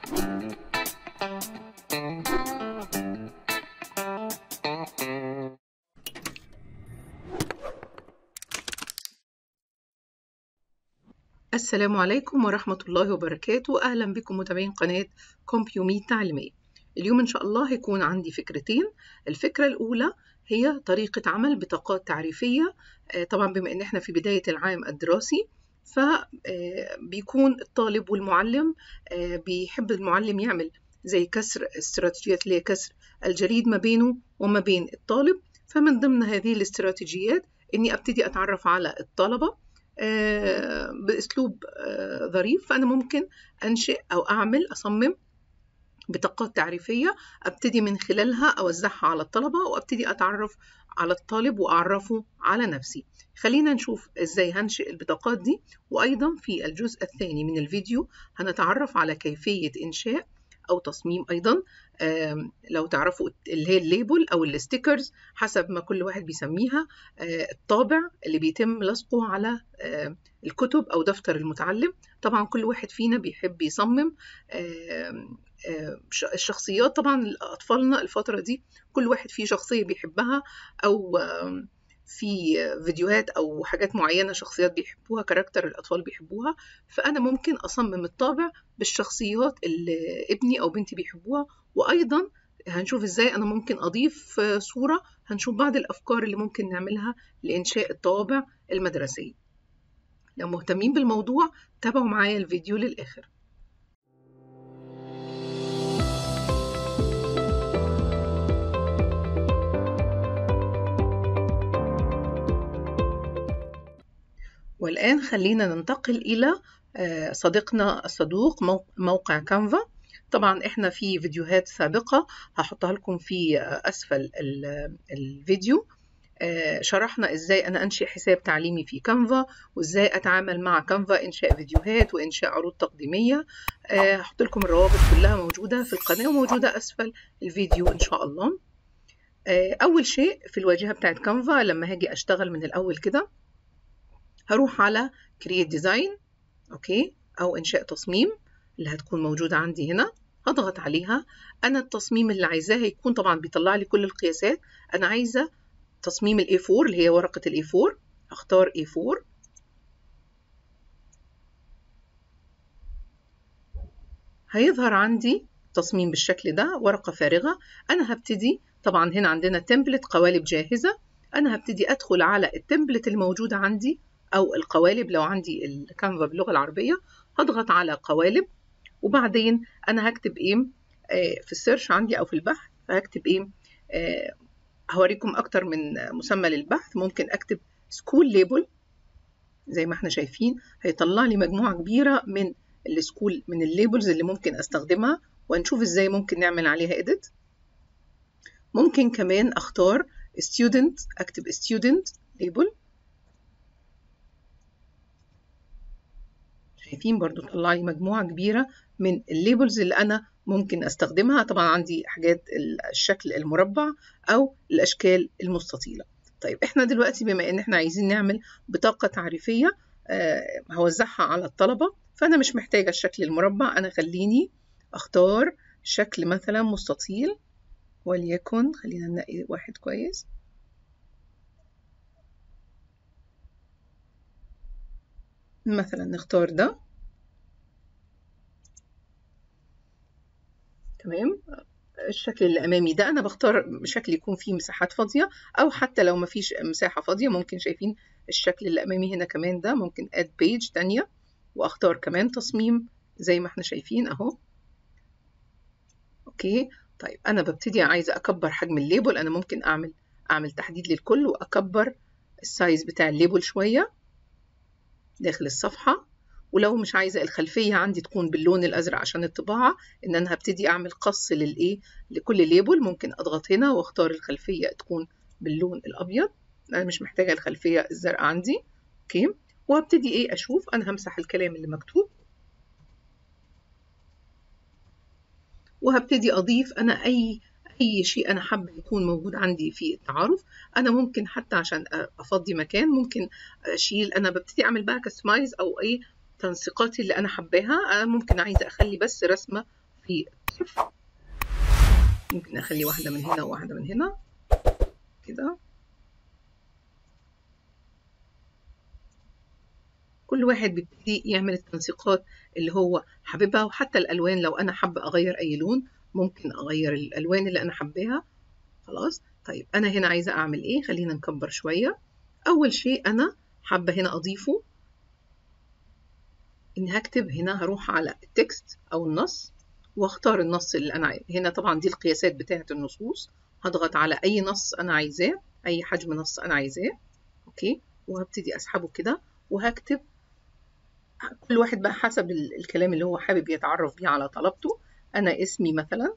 السلام عليكم ورحمة الله وبركاته أهلا بكم متابعين قناة كومبيوميت تعليمية اليوم إن شاء الله هيكون عندي فكرتين الفكرة الأولى هي طريقة عمل بطاقات تعريفية طبعا بما إن إحنا في بداية العام الدراسي فبيكون الطالب والمعلم بيحب المعلم يعمل زي كسر استراتيجيات اللي هي كسر الجليد ما بينه وما بين الطالب فمن ضمن هذه الاستراتيجيات إني أبتدي أتعرف على الطلبة بأسلوب ظريف فأنا ممكن أنشئ أو أعمل أصمم بطاقات تعريفية أبتدي من خلالها أوزعها على الطلبة وأبتدي أتعرف على الطالب وأعرفه على نفسي خلينا نشوف إزاي هنشئ البطاقات دي وأيضا في الجزء الثاني من الفيديو هنتعرف على كيفية إنشاء أو تصميم أيضا لو تعرفوا اللي هي الليبل أو الستيكرز حسب ما كل واحد بيسميها الطابع اللي بيتم لصقه على الكتب أو دفتر المتعلم طبعا كل واحد فينا بيحب يصمم الشخصيات طبعا أطفالنا الفترة دي كل واحد فيه شخصية بيحبها أو في فيديوهات او حاجات معينه شخصيات بيحبوها كاركتر الاطفال بيحبوها فانا ممكن اصمم الطابع بالشخصيات اللي ابني او بنتي بيحبوها وايضا هنشوف ازاي انا ممكن اضيف صوره هنشوف بعض الافكار اللي ممكن نعملها لانشاء الطوابع المدرسيه لو مهتمين بالموضوع تابعوا معايا الفيديو للاخر والآن خلينا ننتقل إلى صديقنا الصدوق موقع كانفا طبعا احنا في فيديوهات سابقة هحطها لكم في أسفل الفيديو شرحنا ازاي انا انشئ حساب تعليمي في كانفا وازاي اتعامل مع كانفا انشاء فيديوهات وانشاء عروض تقديمية هحط لكم الروابط كلها موجودة في القناة وموجودة اسفل الفيديو ان شاء الله اول شيء في الواجهة بتاعت كانفا لما هاجي اشتغل من الاول كده هروح على create design اوكي او انشاء تصميم اللي هتكون موجودة عندي هنا هضغط عليها انا التصميم اللي عايزاه هيكون طبعا بيطلع لي كل القياسات انا عايزة تصميم الاي 4 اللي هي ورقة الاي 4 هختار اي 4 هيظهر عندي تصميم بالشكل ده ورقة فارغة انا هبتدي طبعا هنا عندنا تمبلت قوالب جاهزة انا هبتدي ادخل على التمبلت الموجودة عندي أو القوالب لو عندي الكانفا باللغة العربية هضغط على قوالب وبعدين أنا هكتب إيه في السيرش عندي أو في البحث هكتب إيه هوريكم أكتر من مسمى للبحث ممكن أكتب سكول ليبل زي ما احنا شايفين هيطلع لي مجموعة كبيرة من السكول من الليبلز اللي ممكن أستخدمها ونشوف إزاي ممكن نعمل عليها إديت ممكن كمان أختار student أكتب student label شايفين برضو طلع لي مجموعة كبيرة من الليبلز اللي أنا ممكن أستخدمها طبعا عندي حاجات الشكل المربع أو الأشكال المستطيلة طيب إحنا دلوقتي بما إن إحنا عايزين نعمل بطاقة تعريفية آه هوزعها على الطلبة فأنا مش محتاجة الشكل المربع أنا خليني أختار شكل مثلا مستطيل وليكن خلينا نلاقي واحد كويس مثلا نختار ده تمام الشكل اللي امامي ده انا بختار شكل يكون فيه مساحات فاضيه او حتى لو ما فيش مساحه فاضيه ممكن شايفين الشكل اللي امامي هنا كمان ده ممكن اد بيج تانية واختار كمان تصميم زي ما احنا شايفين اهو اوكي طيب انا ببتدي عايزه اكبر حجم الليبل انا ممكن اعمل اعمل تحديد للكل واكبر السايز بتاع الليبل شويه داخل الصفحة ولو مش عايزة الخلفية عندي تكون باللون الأزرق عشان الطباعة إن أنا هبتدي أعمل قص للإيه لكل ليبل ممكن أضغط هنا وأختار الخلفية تكون باللون الأبيض أنا مش محتاجة الخلفية الزرقاء عندي أوكي وهبتدي إيه أشوف أنا همسح الكلام اللي مكتوب وهبتدي أضيف أنا أي أي شيء أنا حابة يكون موجود عندي في التعارف أنا ممكن حتى عشان أفضي مكان ممكن أشيل أنا ببتدي أعمل بقى كستمايز أو أي تنسيقاتي اللي أنا حباها أنا ممكن عايزة أخلي بس رسمة في الطرف ممكن اخلي واحدة من هنا وواحدة من هنا كده كل واحد بيبتدي يعمل التنسيقات اللي هو حاببها وحتى الالوان لو انا حابه اغير اي لون ممكن اغير الالوان اللي انا حباها خلاص طيب انا هنا عايزه اعمل ايه خلينا نكبر شويه اول شيء انا حابه هنا اضيفه اني هكتب هنا هروح على التكست او النص واختار النص اللي انا عايزه هنا طبعا دي القياسات بتاعه النصوص هضغط على اي نص انا عايزاه اي حجم نص انا عايزاه اوكي وهبتدي اسحبه كده وهكتب كل واحد بقى حسب الكلام اللي هو حابب يتعرف بيه على طلبته انا اسمي مثلا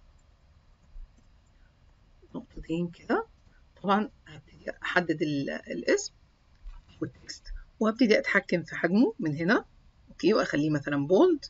نقطتين كده طبعا هبتدي احدد الاسم والتكست وهبتدي اتحكم في حجمه من هنا اوكي واخليه مثلا بولد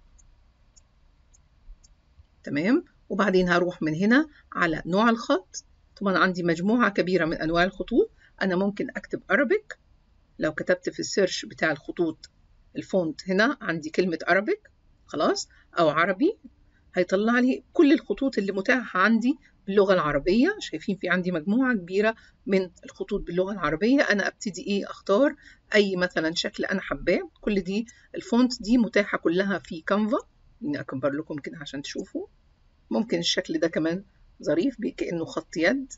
تمام وبعدين هروح من هنا على نوع الخط طبعا عندي مجموعة كبيرة من أنواع الخطوط أنا ممكن أكتب Arabic لو كتبت في السيرش بتاع الخطوط الفونت هنا عندي كلمة Arabic خلاص أو عربي هيطلع لي كل الخطوط اللي متاحة عندي باللغة العربية شايفين في عندي مجموعة كبيرة من الخطوط باللغة العربية أنا أبتدي إيه أختار أي مثلا شكل أنا حباه كل دي الفونت دي متاحة كلها في كانفا إني أكبر لكم كده عشان تشوفوا ممكن الشكل ده كمان ظريف كأنه خط يد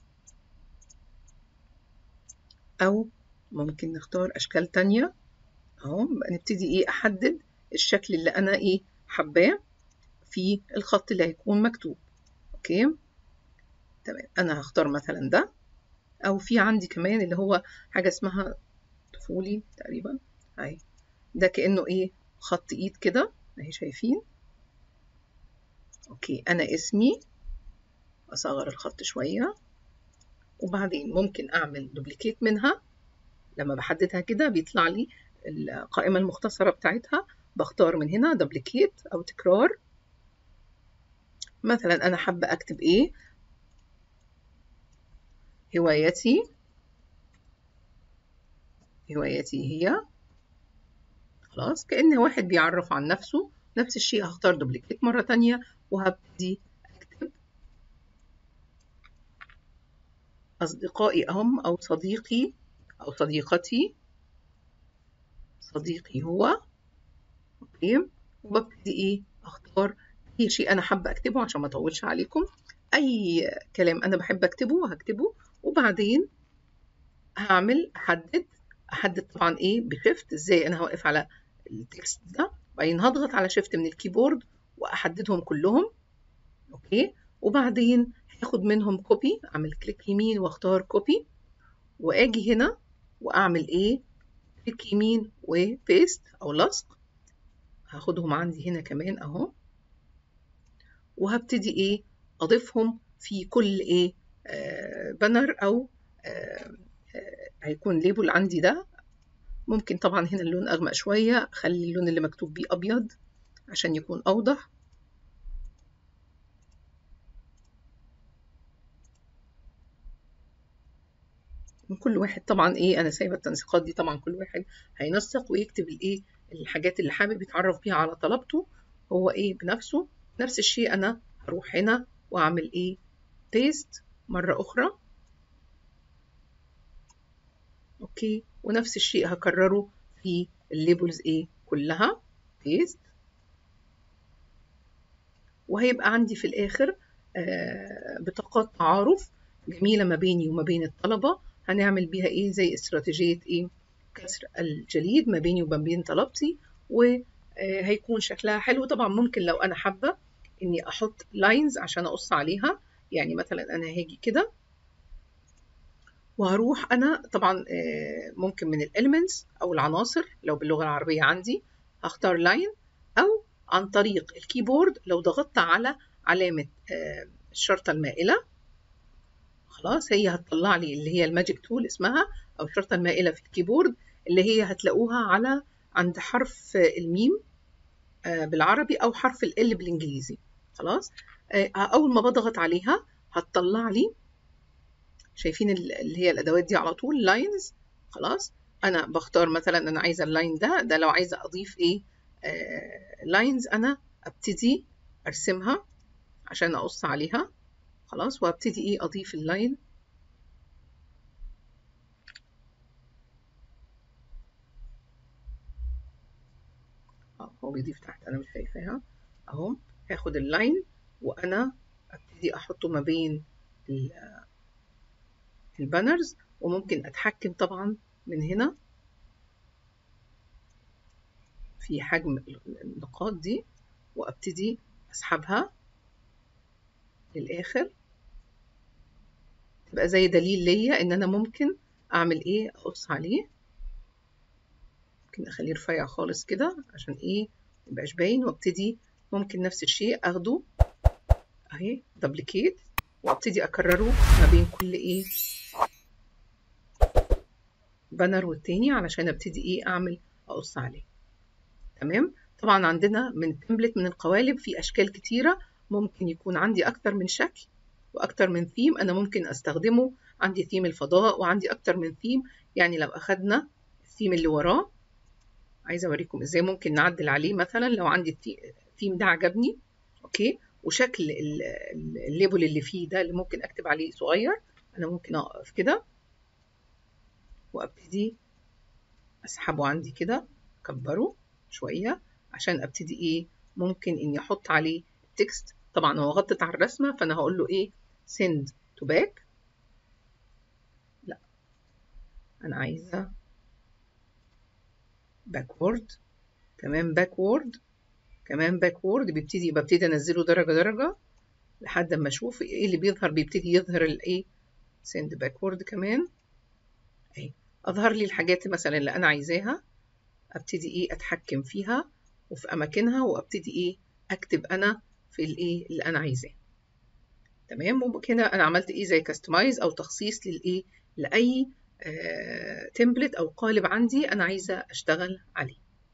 أو ممكن نختار أشكال تانية أهو نبتدي إيه أحدد الشكل اللي أنا إيه حباه في الخط اللي هيكون مكتوب أوكي تمام أنا هختار مثلا ده أو في عندي كمان اللي هو حاجة اسمها طفولي تقريبا أهي ده كأنه إيه خط إيد كده أهي شايفين أوكي أنا اسمي أصغر الخط شوية وبعدين ممكن أعمل دوبليكيت منها لما بحددها كده بيطلع لي القائمة المختصرة بتاعتها بختار من هنا دوبليكيت أو تكرار مثلا أنا حابة أكتب إيه هوايتي هوايتي هي خلاص كأن واحد بيعرف عن نفسه نفس الشيء هختار دوبليكيت مرة تانية وهبتدي أكتب أصدقائي هم أو صديقي أو صديقتي صديقي هو أوكي وببتدي إيه أختار أي شيء أنا حابة أكتبه عشان ما أطولش عليكم أي كلام أنا بحب أكتبه هكتبه وبعدين هعمل أحدد أحدد طبعا إيه بشيفت إزاي أنا هوقف على التكست ده وبعدين هضغط على شيفت من الكيبورد وأحددهم كلهم أوكي وبعدين هاخد منهم كوبي أعمل كليك يمين وأختار كوبي وأجي هنا وأعمل إيه كليك يمين وبيست أو لصق هاخدهم عندي هنا كمان أهو وهبتدي إيه أضيفهم في كل إيه آه بانر أو آه آه هيكون ليبل عندي ده ممكن طبعا هنا اللون أغمق شوية خلي اللون اللي مكتوب بيه أبيض عشان يكون أوضح من كل واحد طبعا ايه انا سايبه التنسيقات دي طبعا كل واحد هينسق ويكتب الايه الحاجات اللي حابب يتعرف بيها على طلبته هو ايه بنفسه نفس الشيء انا هروح هنا واعمل ايه بيست مره اخرى اوكي ونفس الشيء هكرره في الليبلز ايه كلها بيست وهيبقى عندي في الاخر آه بطاقات تعارف جميله ما بيني وما بين الطلبه هنعمل بيها ايه زي استراتيجيه ايه كسر الجليد ما بيني وما بين طلبتي وهيكون شكلها حلو طبعا ممكن لو انا حابه اني احط لاينز عشان اقص عليها يعني مثلا انا هاجي كده وهروح انا طبعا ممكن من الاليمنتس او العناصر لو باللغه العربيه عندي هختار لاين او عن طريق الكيبورد لو ضغطت على علامه الشرطه المائله خلاص هي هتطلع لي اللي هي الماجيك تول اسمها او الشرطه المائله في الكيبورد اللي هي هتلاقوها على عند حرف الميم بالعربي او حرف ال بالانجليزي خلاص اول ما بضغط عليها هتطلع لي شايفين اللي هي الادوات دي على طول لاينز خلاص انا بختار مثلا انا عايزه اللاين ده ده لو عايزه اضيف ايه لاينز انا ابتدي ارسمها عشان اقص عليها خلاص وابتدي ايه اضيف اللاين هو بيضيف تحت انا مش شايفاها اهو هاخد اللاين وانا ابتدي احطه ما بين البانرز وممكن اتحكم طبعا من هنا في حجم النقاط دي وابتدي اسحبها للاخر تبقى زي دليل ليا ان انا ممكن اعمل ايه اقص عليه ممكن اخليه رفيع خالص كده عشان ايه ميبقاش باين وابتدي ممكن نفس الشيء اخده اهي دبليكيت وابتدي اكرره ما بين كل ايه بانر والتاني علشان ابتدي ايه اعمل اقص عليه تمام طبعا عندنا من تمبلت من القوالب في اشكال كتيره ممكن يكون عندي اكتر من شكل واكتر من ثيم انا ممكن استخدمه عندي ثيم الفضاء وعندي اكتر من ثيم يعني لو اخدنا الثيم اللي وراه عايزه اوريكم ازاي ممكن نعدل عليه مثلا لو عندي الثيم ده عجبني اوكي وشكل الليبل اللي فيه ده اللي ممكن اكتب عليه صغير انا ممكن اقف كده وابتدي اسحبه عندي كده اكبره شويه عشان ابتدي ايه ممكن اني احط عليه تكست طبعا هو غطت على الرسمه فانا هقول له ايه send to back لا انا عايزه backward كمان backward كمان backward بيبتدي ببتدي انزله درجه درجه لحد ما اشوف ايه اللي بيظهر بيبتدي يظهر الايه send backward كمان اهي اظهر لي الحاجات مثلا اللي انا عايزاها ابتدي ايه اتحكم فيها وفي اماكنها وابتدي ايه اكتب انا في الايه اللي انا عايزاه تمام وكده انا عملت ايه زي كاستمايز او تخصيص للايه لاي آه تمبلت او قالب عندي انا عايزه اشتغل عليه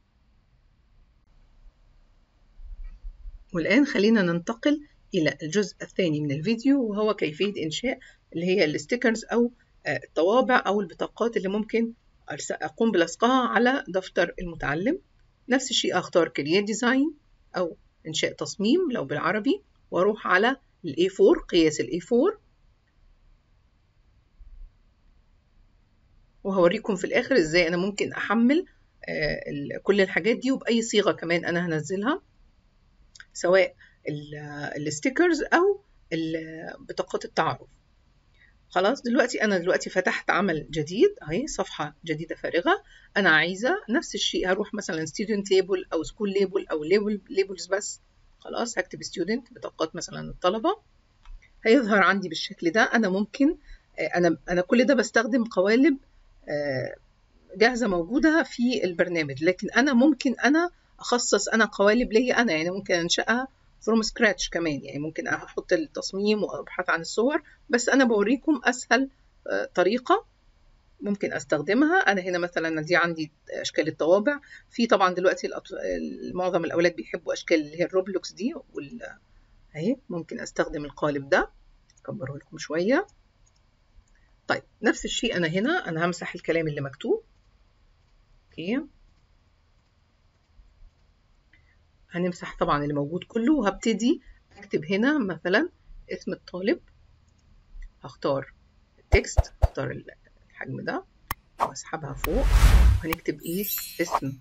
والان خلينا ننتقل الى الجزء الثاني من الفيديو وهو كيفيه انشاء اللي هي الستيكرز او آه الطوابع او البطاقات اللي ممكن اقوم بلصقها على دفتر المتعلم نفس الشيء اختار كرييت ديزاين او انشاء تصميم لو بالعربي واروح على الاي 4 قياس الاي 4 وهوريكم في الاخر ازاي انا ممكن احمل آه كل الحاجات دي وباي صيغه كمان انا هنزلها سواء الستيكرز او بطاقات التعارف خلاص دلوقتي انا دلوقتي فتحت عمل جديد اهي صفحه جديده فارغه انا عايزه نفس الشيء هروح مثلا student label او school label او label labels بس خلاص هكتب student بطاقات مثلا الطلبه هيظهر عندي بالشكل ده انا ممكن انا انا كل ده بستخدم قوالب جاهزه موجوده في البرنامج لكن انا ممكن انا اخصص انا قوالب ليا انا يعني ممكن انشاها فروم سكراتش كمان يعني ممكن احط التصميم وابحث عن الصور بس انا بوريكم اسهل طريقه ممكن استخدمها انا هنا مثلا دي عندي اشكال الطوابع في طبعا دلوقتي معظم الاولاد بيحبوا اشكال اللي هي الروبلوكس دي وال اهي ممكن استخدم القالب ده اكبره لكم شويه طيب نفس الشيء انا هنا انا همسح الكلام اللي مكتوب اوكي هنمسح طبعا اللي موجود كله وهبتدي اكتب هنا مثلا اسم الطالب هختار التكست هختار الحجم ده واسحبها فوق وهنكتب ايه اسم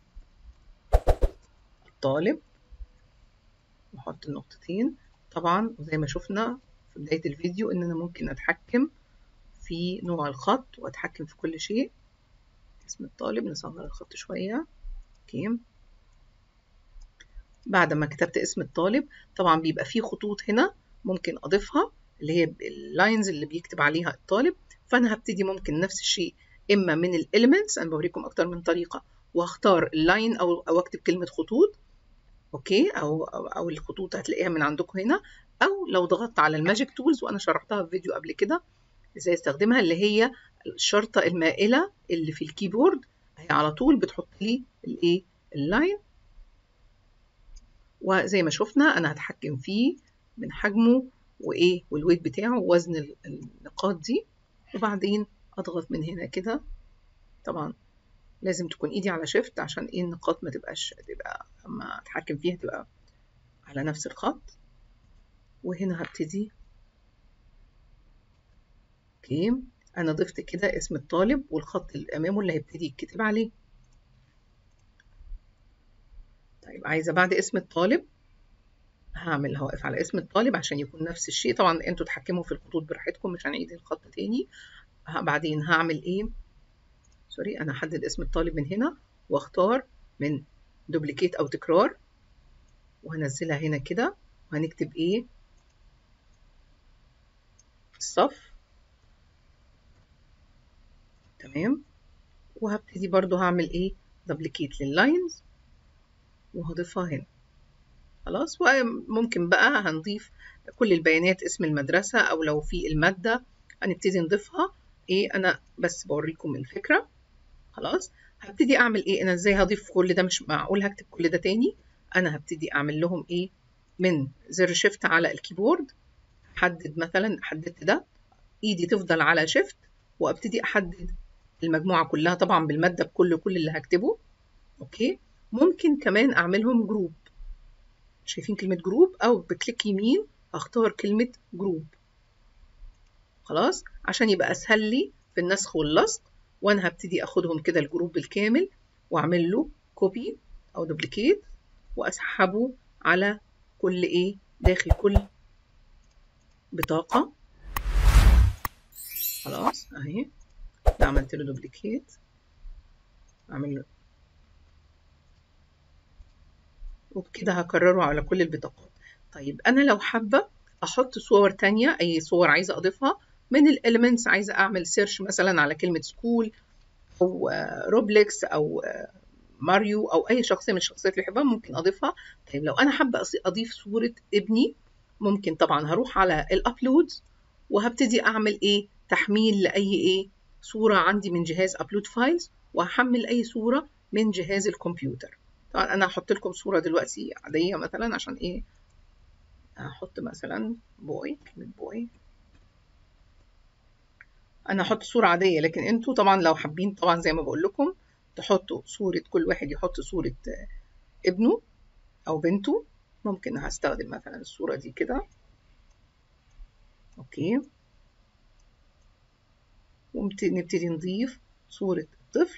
الطالب واحط النقطتين طبعا زي ما شفنا في بداية الفيديو ان انا ممكن اتحكم في نوع الخط واتحكم في كل شيء اسم الطالب نصغر الخط شوية اوكي بعد ما كتبت اسم الطالب طبعا بيبقى فيه خطوط هنا ممكن اضيفها اللي هي اللاينز اللي بيكتب عليها الطالب فانا هبتدي ممكن نفس الشيء اما من الاليمنتس انا بوريكم اكتر من طريقه واختار اللاين او او اكتب كلمه خطوط اوكي او او, أو الخطوط هتلاقيها من عندكم هنا او لو ضغطت على الماجيك تولز وانا شرحتها في فيديو قبل كده ازاي استخدمها اللي هي الشرطه المائله اللي في الكيبورد هي على طول بتحط لي الايه اللاين وزي ما شفنا انا هتحكم فيه من حجمه وايه والويت بتاعه ووزن النقاط دي وبعدين اضغط من هنا كده طبعا لازم تكون ايدي على شيفت عشان ايه النقاط ما تبقاش تبقى اما اتحكم فيها تبقى على نفس الخط وهنا هبتدي اوكي انا ضفت كده اسم الطالب والخط اللي امامه اللي هيبتدي يتكتب عليه طيب عايزه بعد اسم الطالب هعمل هوقف على اسم الطالب عشان يكون نفس الشيء طبعا انتوا تحكموا في الخطوط براحتكم مش هنعيد الخط تاني بعدين هعمل ايه سوري انا هحدد اسم الطالب من هنا واختار من دوبليكيت او تكرار وهنزلها هنا كده وهنكتب ايه الصف تمام وهبتدي برضو هعمل ايه دوبليكيت لللاينز وهضيفها هنا خلاص وممكن بقى هنضيف كل البيانات اسم المدرسة أو لو في المادة هنبتدي نضيفها إيه أنا بس بوريكم الفكرة خلاص هبتدي أعمل إيه أنا إزاي هضيف كل ده مش معقول هكتب كل ده تاني أنا هبتدي أعمل لهم إيه من زر شيفت على الكيبورد حدد مثلا حددت ده إيدي تفضل على شيفت وأبتدي أحدد المجموعة كلها طبعا بالمادة بكل كل اللي هكتبه أوكي ممكن كمان أعملهم جروب شايفين كلمة جروب أو بكليك يمين هختار كلمة جروب خلاص عشان يبقى أسهل لي في النسخ واللصق وأنا هبتدي أخدهم كده الجروب بالكامل وأعمل له كوبي أو دوبليكيت وأسحبه على كل إيه داخل كل بطاقة خلاص أهي ده عملت له دوبليكيت أعمل له وبكده هكرره على كل البطاقات طيب أنا لو حابة أحط صور تانية أي صور عايزة أضيفها من الإليمنتس عايزة أعمل سيرش مثلا على كلمة سكول أو روبلكس أو ماريو أو أي شخصية من الشخصيات اللي بحبها ممكن أضيفها طيب لو أنا حابة أضيف صورة ابني ممكن طبعا هروح على الأبلود وهبتدي أعمل إيه تحميل لأي إيه صورة عندي من جهاز أبلود فايلز وهحمل أي صورة من جهاز الكمبيوتر طبعا انا هحط لكم صوره دلوقتي عاديه مثلا عشان ايه هحط مثلا بوي كلمه بوي انا هحط صوره عاديه لكن انتوا طبعا لو حابين طبعا زي ما بقول لكم تحطوا صوره كل واحد يحط صوره ابنه او بنته ممكن هستخدم مثلا الصوره دي كده اوكي ونبتدي نضيف صوره الطفل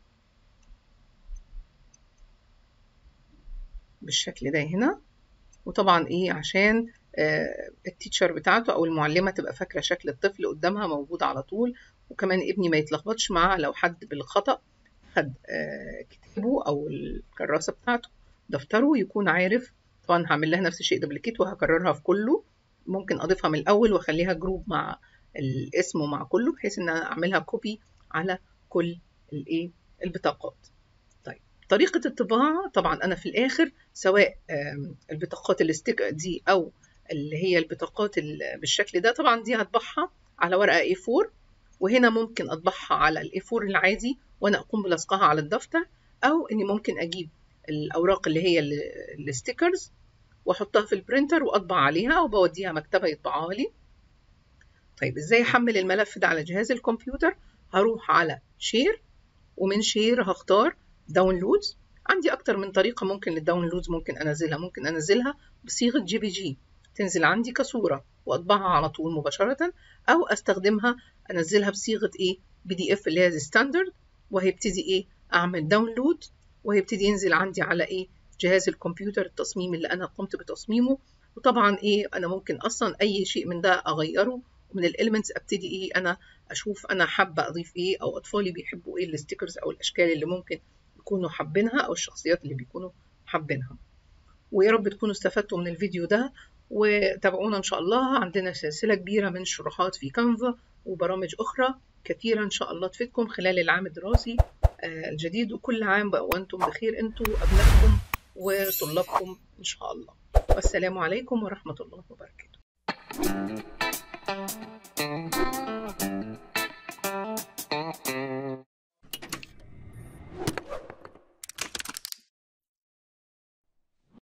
بالشكل ده هنا وطبعا ايه عشان آه التيتشر بتاعته او المعلمه تبقى فاكره شكل الطفل قدامها موجود على طول وكمان ابني ما يتلخبطش معاه لو حد بالخطا خد آه كتابه او الكراسه بتاعته دفتره يكون عارف طبعا هعمل لها نفس الشيء دوبليكيت وهكررها في كله ممكن اضيفها من الاول واخليها جروب مع الاسم ومع كله بحيث ان انا اعملها كوبي على كل الايه البطاقات طريقة الطباعة طبعا أنا في الآخر سواء البطاقات الستيك دي أو اللي هي البطاقات بالشكل ده طبعا دي هطبعها على ورقة A4 وهنا ممكن أطبعها على ال A4 العادي وأنا أقوم بلصقها على الدفتر أو إني ممكن أجيب الأوراق اللي هي الستيكرز وأحطها في البرينتر وأطبع عليها وبوديها مكتبة يطبعها لي طيب إزاي أحمل الملف ده على جهاز الكمبيوتر هروح على شير ومن شير هختار داونلودز عندي اكتر من طريقه ممكن للداونلودز ممكن انزلها ممكن انزلها بصيغه جي بي جي تنزل عندي كصوره واطبعها على طول مباشره او استخدمها انزلها بصيغه ايه بي دي اف اللي هي ستاندرد وهيبتدي ايه اعمل داونلود وهيبتدي ينزل عندي على ايه جهاز الكمبيوتر التصميم اللي انا قمت بتصميمه وطبعا ايه انا ممكن اصلا اي شيء من ده اغيره ومن الاليمنتس ابتدي ايه انا اشوف انا حابه اضيف ايه او اطفالي بيحبوا ايه الستيكرز او الاشكال اللي ممكن يكونوا حابينها او الشخصيات اللي بيكونوا حابينها ويا رب تكونوا استفدتوا من الفيديو ده وتابعونا ان شاء الله عندنا سلسله كبيره من الشروحات في كانفا وبرامج اخرى كثيره ان شاء الله تفيدكم خلال العام الدراسي الجديد وكل عام بقى وانتم بخير انتم ابنائكم وطلابكم ان شاء الله والسلام عليكم ورحمه الله وبركاته